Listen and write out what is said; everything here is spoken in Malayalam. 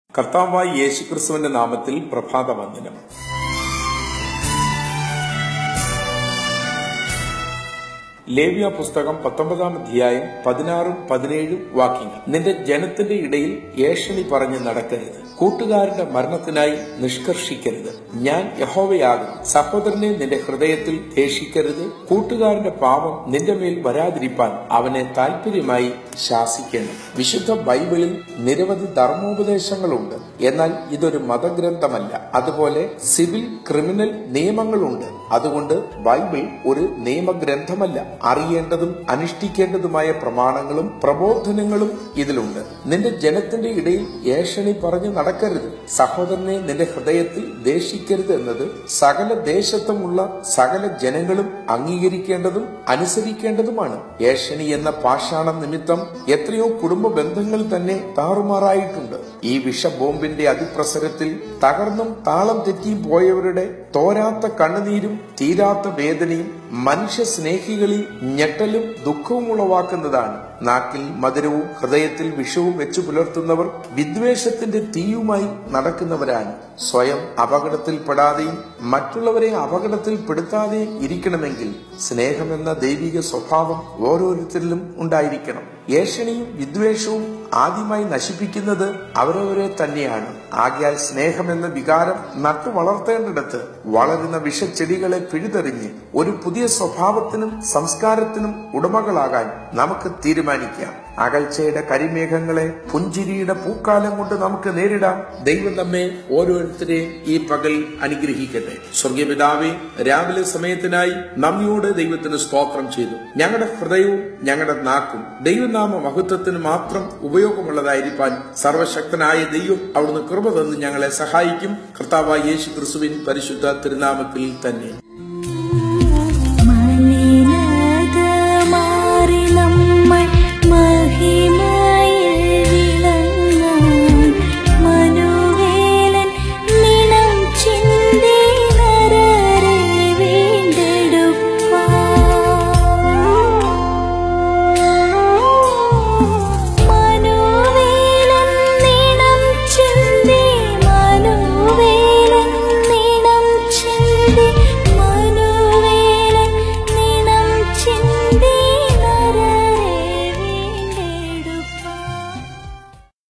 കർത്താവായ യേശുക്രിസ്തുവിന്റെ നാമത്തിൽ പ്രഭാതവന്ദനം ലേവ്യ പുസ്തകം പത്തൊമ്പതാം അധ്യായം പതിനാറും പതിനേഴും വാക്യങ്ങൾ നിന്റെ ജനത്തിന്റെ ഇടയിൽ ഏഷണി പറഞ്ഞ് നടക്കരുത് കൂട്ടുകാരന്റെ മരണത്തിനായി നിഷ്കർഷിക്കരുത് ഞാൻ യഹോവയാകും സഹോദരനെ നിന്റെ ഹൃദയത്തിൽ ദേഷിക്കരുത് കൂട്ടുകാരന്റെ പാപം നിന്റെ മേൽ വരാതിരിപ്പാൻ അവനെ താല്പര്യമായി ശാസിക്കണം വിശുദ്ധ ബൈബിളിൽ നിരവധി ധർമ്മോപദേശങ്ങളുണ്ട് എന്നാൽ ഇതൊരു മതഗ്രന്ഥമല്ല അതുപോലെ സിവിൽ ക്രിമിനൽ നിയമങ്ങളുണ്ട് അതുകൊണ്ട് ബൈബിൾ ഒരു നിയമഗ്രന്ഥമല്ല അറിയേണ്ടതും അനുഷ്ഠിക്കേണ്ടതുമായ പ്രമാണങ്ങളും പ്രബോധനങ്ങളും ഇതിലുണ്ട് നിന്റെ ജനത്തിന്റെ ഇടയിൽ ഏഷണി പറഞ്ഞു നടക്കരുത് സഹോദരനെ നിന്റെ ഹൃദയത്തിൽ ദേഷിക്കരുത് എന്നത് സകല ദേശത്തുമുള്ള സകല ജനങ്ങളും അംഗീകരിക്കേണ്ടതും അനുസരിക്കേണ്ടതുമാണ് ഏഷണി എന്ന പാഷാണം നിമിത്തം എത്രയോ കുടുംബ ബന്ധങ്ങൾ തന്നെ താറുമാറായിട്ടുണ്ട് ഈ വിഷബോംബിന്റെ അതിപ്രസരത്തിൽ തകർന്നും താളം തെറ്റിയും പോയവരുടെ തോരാത്ത കണ്ണുനീരും തീരാത്ത വേദനയും മനുഷ്യ സ്നേഹികളിൽ ഞെട്ടലും ദുഃഖവും ഉളവാക്കുന്നതാണ് നാക്കിൽ മധുരവും ഹൃദയത്തിൽ വിഷവും വെച്ചു പുലർത്തുന്നവർ വിദ്വേഷത്തിന്റെ തീയുമായി നടക്കുന്നവരാണ് സ്വയം അപകടത്തിൽപ്പെടാതെയും മറ്റുള്ളവരെ അപകടത്തിൽപ്പെടുത്താതെയും ഇരിക്കണമെങ്കിൽ സ്നേഹമെന്ന ദൈവിക സ്വഭാവം ഓരോരുത്തരിലും ഉണ്ടായിരിക്കണം ഏഷണിയും വിദ്വേഷവും ആദ്യമായി നശിപ്പിക്കുന്നത് അവരവരെ തന്നെയാണ് ആകയാൽ സ്നേഹമെന്ന വികാരം നട്ടു വളർത്തേണ്ടിടത്ത് വളരുന്ന വിഷച്ചെടികളെ പിഴുതെറിഞ്ഞ് ഒരു പുതിയ സ്വഭാവത്തിനും സംസ്കാരത്തിനും ഉടമകളാകാൻ നമുക്ക് തീരുമാനിക്കാം അകൽച്ചയുടെ കരിമേഘങ്ങളെ പുഞ്ചിരിയുടെ പൂക്കാലം കൊണ്ട് നമുക്ക് നേരിടാം ദൈവം നമ്മെ ഓരോരുത്തരെയും ഈ പകൽ അനുഗ്രഹിക്കട്ടെ സ്വർഗീയപിതാവെ രാവിലെ സമയത്തിനായി നന്ദിയോട് ദൈവത്തിന് സ്തോത്രം ചെയ്തു ഞങ്ങളുടെ ഹൃദയവും ഞങ്ങളുടെ നാക്കും ദൈവനാമ മഹത്വത്തിന് മാത്രം ഉപയോഗമുള്ളതായിരിക്കാൻ സർവശക്തനായ ദൈവം അവിടുന്ന് കൃപ തന്ന് ഞങ്ങളെ സഹായിക്കും കർത്താവായ യേശു ക്രിസ്തുവിൻ പരിശുദ്ധ തിരുനാമത്തിൽ തന്നെ